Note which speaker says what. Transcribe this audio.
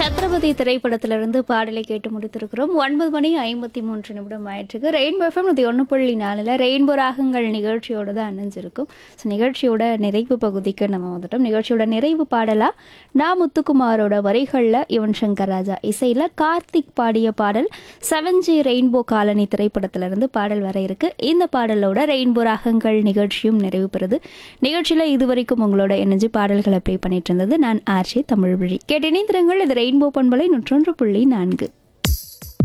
Speaker 1: சத்ரபதி திரைப்படத்திலிருந்து பாடலை கேட்டு முடித்திருக்கிறோம் ஒன்பது மணி ஐம்பத்தி மூன்று நிமிடம் ஆயிட்டுருக்கு ரெயின்போ எஃப்எம் இது ஒன்று புள்ளி நாலில் ரெயின்போ ராகங்கள் நிகழ்ச்சியோட தான் அணிஞ்சிருக்கும் ஸோ நிகழ்ச்சியோட நிறைவு பகுதிக்கு நம்ம வந்துட்டோம் நிகழ்ச்சியோட நிறைவு பாடலாக நா முத்துக்குமாரோட வரிகளில் யுவன் சங்கர் ராஜா இசையில் கார்த்திக் பாடிய பாடல் செவன் ஜி ரெயின்போ காலனி திரைப்படத்திலிருந்து பாடல் வர இருக்கு இந்த பாடலோட ரெயின்போ ராகங்கள் நிகழ்ச்சியும் நிறைவு பெறுது நிகழ்ச்சியில் இதுவரைக்கும் உங்களோட இணைஞ்சு பாடல்களை ப்ளே பண்ணிட்டு இருந்தது நான் ஆர்ஜே தமிழ் வழி கேட்டு இணைந்திருங்கள் இது ரெயின்போ பண்பலை நூற்றொன்று புள்ளி நான்கு